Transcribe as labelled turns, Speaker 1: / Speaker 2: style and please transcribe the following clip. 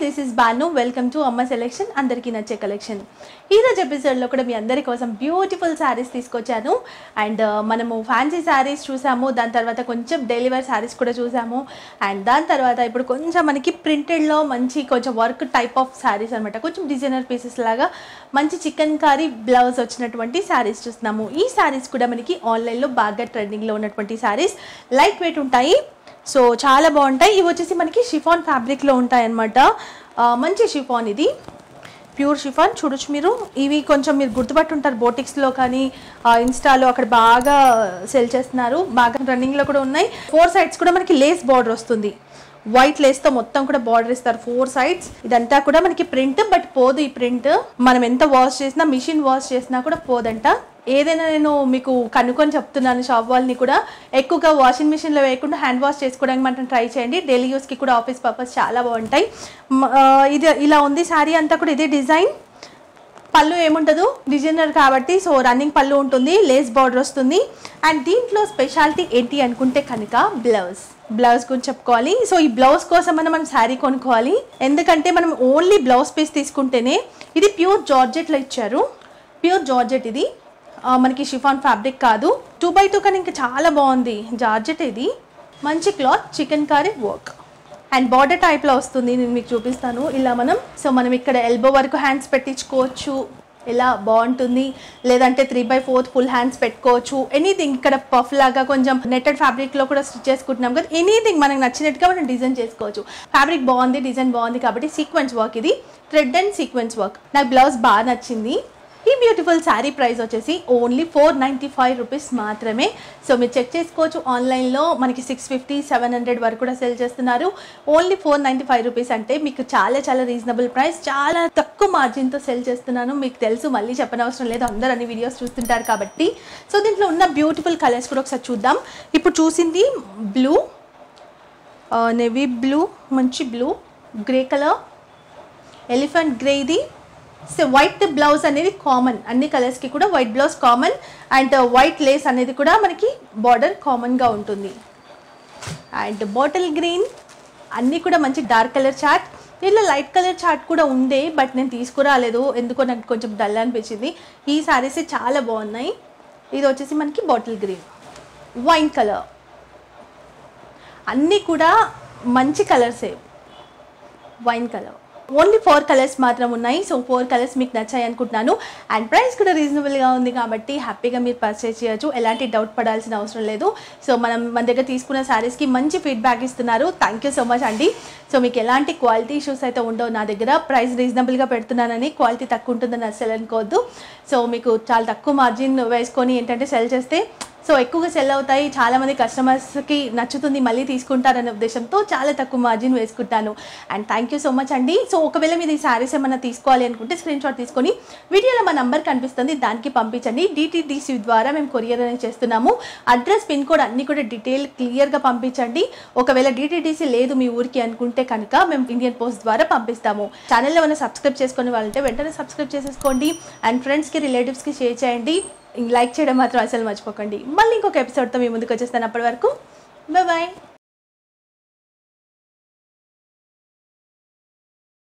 Speaker 1: this is Banu welcome to Amma selection అందరికీ నచ్చే collection ఈరోజు ఎపిసోడ్లో కూడా మీ అందరి కోసం బ్యూటిఫుల్ శారీస్ తీసుకొచ్చాను అండ్ మనము ఫ్యాన్సీ శారీస్ చూసాము దాని తర్వాత కొంచెం డైలీ వేర్ శారీస్ కూడా చూసాము అండ్ దాని తర్వాత ఇప్పుడు కొంచెం మనకి ప్రింటెడ్లో మంచి కొంచెం వర్క్ టైప్ ఆఫ్ శారీస్ అనమాట కొంచెం డిజైనర్ పీసెస్ లాగా మంచి చికెన్ కారీ బ్లౌజ్ వచ్చినటువంటి శారీస్ చూస్తున్నాము ఈ శారీస్ కూడా మనకి ఆన్లైన్లో బాగా ట్రెండింగ్లో ఉన్నటువంటి శారీస్ లైట్ వెయిట్ ఉంటాయి సో చాలా బాగుంటాయి ఇవి వచ్చేసి మనకి షిఫాన్ ఫ్యాబ్రిక్లో ఉంటాయి అనమాట మంచి షిఫాన్ ఇది ప్యూర్ షిఫాన్ చూడొచ్చు మీరు ఇవి కొంచెం మీరు గుర్తుపట్టుంటారు బోటిక్స్లో కానీ ఆ, ఇన్స్టాలో అక్కడ బాగా సెల్ చేస్తున్నారు బాగా రన్నింగ్లో కూడా ఉన్నాయి ఫోర్ సైడ్స్ కూడా మనకి లేస్ బార్డర్ వస్తుంది వైట్ లేస్తో మొత్తం కూడా బార్డర్ ఇస్తారు ఫోర్ సైడ్స్ ఇదంతా కూడా మనకి ప్రింట్ బట్ పోదు ఈ ప్రింట్ మనం ఎంత వాష్ చేసినా మిషన్ వాష్ చేసినా కూడా పోదంట ఏదైనా నేను మీకు కనుక్కొని చెప్తున్నాను షాప్ వాళ్ళని కూడా ఎక్కువగా వాషింగ్ మిషన్లో వేయకుండా హ్యాండ్ వాష్ చేసుకోవడానికి మనం ట్రై చేయండి డైలీ యూస్కి కూడా ఆఫీస్ పర్పస్ చాలా బాగుంటాయి మ- ఆ, ఇది ఇలా ఉంది శారీ అంతా కూడా ఇదే డిజైన్ పళ్ళు ఏముండదు డిజైనర్ కాబట్టి సో రన్నింగ్ పళ్ళు ఉంటుంది లేస్ బార్డర్ వస్తుంది అండ్ దీంట్లో స్పెషాలిటీ ఏంటి అనుకుంటే కనుక బ్లౌజ్ బ్లౌజ్ గురించి చెప్పుకోవాలి సో ఈ బ్లౌజ్ కోసం మనం మనం శారీ కొనుక్కోవాలి ఎందుకంటే మనం ఓన్లీ బ్లౌజ్ పీస్ తీసుకుంటేనే ఇది ప్యూర్ జార్జెట్లో ఇచ్చారు ప్యూర్ జార్జెట్ ఇది ఆ, మనకి షిఫాన్ ఫ్యాబ్రిక్ కాదు టూ బై టూ కానీ ఇంకా చాలా బాగుంది జార్జెట్ ఇది మంచి cloth chikankari work and border టైప్లో వస్తుంది నేను మీకు చూపిస్తాను ఇలా మనం సో మనం ఇక్కడ ఎల్బో వరకు హ్యాండ్స్ పెట్టించుకోవచ్చు ఇలా బాగుంటుంది లేదంటే three by fourth full hands పెట్టుకోవచ్చు ఎనీథింగ్ ఇక్కడ పఫ్ లాగా కొంచెం నెట్టెడ్ ఫ్యాబ్రిక్లో కూడా స్టిచ్ చేసుకుంటున్నాం కదా ఎనీథింగ్ మనకు నచ్చినట్టుగా మనం డిజైన్ చేసుకోవచ్చు ఫ్యాబ్రిక్ బాగుంది డిజైన్ బాగుంది కాబట్టి సీక్వెన్స్ వర్క్ ఇది థ్రెడ్ అండ్ సీక్వెన్స్ వర్క్ నాకు బ్లౌజ్ బాగా నచ్చింది ఈ బ్యూటిఫుల్ శారీ ప్రైస్ వచ్చేసి only four ninety five rupees మాత్రమే సో మీరు చెక్ చేసుకోవచ్చు ఆన్లైన్లో మనకి సిక్స్ ఫిఫ్టీ సెవెన్ హండ్రెడ్ వరకు కూడా సెల్ చేస్తున్నారు only four ninety five rupees అంటే మీకు చాలా చాలా రీజనబుల్ ప్రైస్ చాలా తక్కువ మార్జిన్తో సెల్ చేస్తున్నాను మీకు తెలుసు మళ్ళీ చెప్పనవసరం లేదు అందరూ అన్ని వీడియోస్ చూస్తుంటారు కాబట్టి సో దీంట్లో ఉన్న బ్యూటిఫుల్ కలర్స్ కూడా ఒకసారి చూద్దాం ఇప్పుడు చూసింది బ్లూ నెవీ బ్లూ మంచి blue grey colour elephant grey ఇది సో వైట్ బ్లౌజ్ అనేది కామన్ అన్ని కలర్స్కి కూడా white blouse common and white lace అనేది కూడా మనకి బార్డర్ కామన్గా ఉంటుంది అండ్ బాటిల్ గ్రీన్ అన్నీ కూడా మంచి డార్క్ కలర్ చార్ట్ దీంట్లో లైట్ కలర్ చార్ట్ కూడా ఉండే బట్ నేను తీసుకురాలేదు ఎందుకో నాకు కొంచెం డల్ అనిపించింది ఈ శారీస్ చాలా బాగున్నాయి ఇది వచ్చేసి మనకి బాటిల్ గ్రీన్ వైన్ కలర్ అన్నీ కూడా మంచి కలర్సే wine colour only four colours మాత్రం ఉన్నాయి సో ఫోర్ కలర్స్ మీకు నచ్చాయి అనుకుంటున్నాను అండ్ ప్రైస్ కూడా రీజనబుల్గా ఉంది కాబట్టి హ్యాపీగా మీరు పర్చేస్ చేయొచ్చు ఎలాంటి డౌట్ పడాల్సిన అవసరం లేదు సో మనం మన దగ్గర తీసుకున్న శారీస్కి మంచి ఫీడ్బ్యాక్ ఇస్తున్నారు థ్యాంక్ యూ సో మచ్ అండి సో మీకు ఎలాంటి క్వాలిటీ ఇష్యూస్ అయితే ఉండవు నా దగ్గర ప్రైస్ రీజనబుల్గా పెడుతున్నానని క్వాలిటీ తక్కువ ఉంటుందని అసలు అనుకోవద్దు సో మీకు చాలా తక్కువ మార్జిన్ వేసుకొని ఏంటంటే సెల్ చేస్తే సో ఎక్కువగా సెల్ అవుతాయి చాలా మంది కస్టమర్స్కి నచ్చుతుంది మళ్ళీ తీసుకుంటారనే ఉద్దేశంతో చాలా తక్కువ మార్జిన్ వేసుకుంటాను and thank you so much అండి సో ఒకవేళ మీరు ఈ శారీస్ ఏమైనా తీసుకోవాలి అనుకుంటే స్క్రీన్ షాట్ తీసుకొని వీడియోలో మా నంబర్ కనిపిస్తుంది దానికి పంపించండి డిటీడీసీ ద్వారా మేము కొరియర్ అనేది చేస్తున్నాము అడ్రస్ పిన్ కోడ్ అన్ని కూడా డీటెయిల్ క్లియర్గా పంపించండి ఒకవేళ డిటీడీసీ లేదు మీ ఊరికి అనుకుంటే కనుక మేము ఇండియన్ పోస్ట్ ద్వారా పంపిస్తాము ఛానల్లో ఏమైనా సబ్స్క్రైబ్ చేసుకునే వాళ్ళంటే వెంటనే సబ్స్క్రైబ్ చేసేసుకోండి అండ్ ఫ్రెండ్స్కి రిలేటివ్స్కి షేర్ చేయండి లైక్ చేయడం మాత్రం అసలు మర్చిపోకండి మళ్ళీ ఇంకొక ఎపిసోడ్తో మీ ముందుకు వచ్చేస్తాను అప్పటి వరకు బాయ్